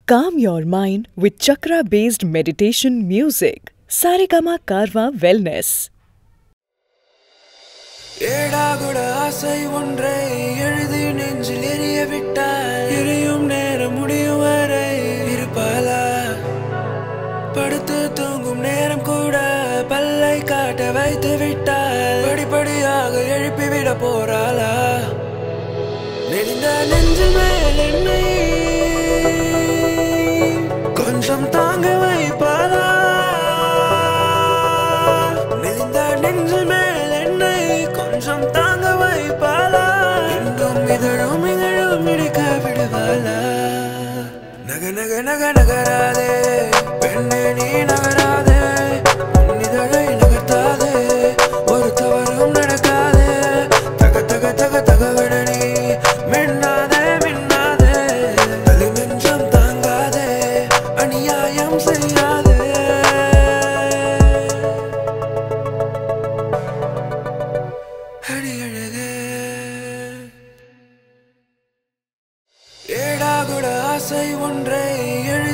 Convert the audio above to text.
Calm your mind with chakra based meditation music. Saregama Karwa Wellness. ஏடாகுட ஆசை ஒன்றை எழுதி நெஞ்சில் எரிய விட்டால் எரியும் நேரம் முடியும் வரை இருப்பாளா படுத்து தூங்கும் நேரம் கூட பல்லை காட்ட வைத்து விட்டால் படிப்படியாக எழுப்பிவிட போறாளா நெறிந்த நெஞ்சு மேல் என்னை கொஞ்சம் தாங்க வைப்பாளா நெறிந்த நெஞ்சு மேல் என்னை கொஞ்சம் தாங்க வைப்பாளா இன்னும் இதழும் இதழும் இடிக்க விடுவாளா நக நக நக நகராதே பெண்ணே நீ நகராதே உன் இதழை நகர்த்தாதே ஒரு தவறும் நடக்காதே தக தக தக தகவிட நீ மின்னாதே மின்னாதே தலை நெஞ்சம் தாங்காதே அநியாயம் செய்யாதே அடி அழகே ஏடாகுட ஆசை ஒன்றை எழு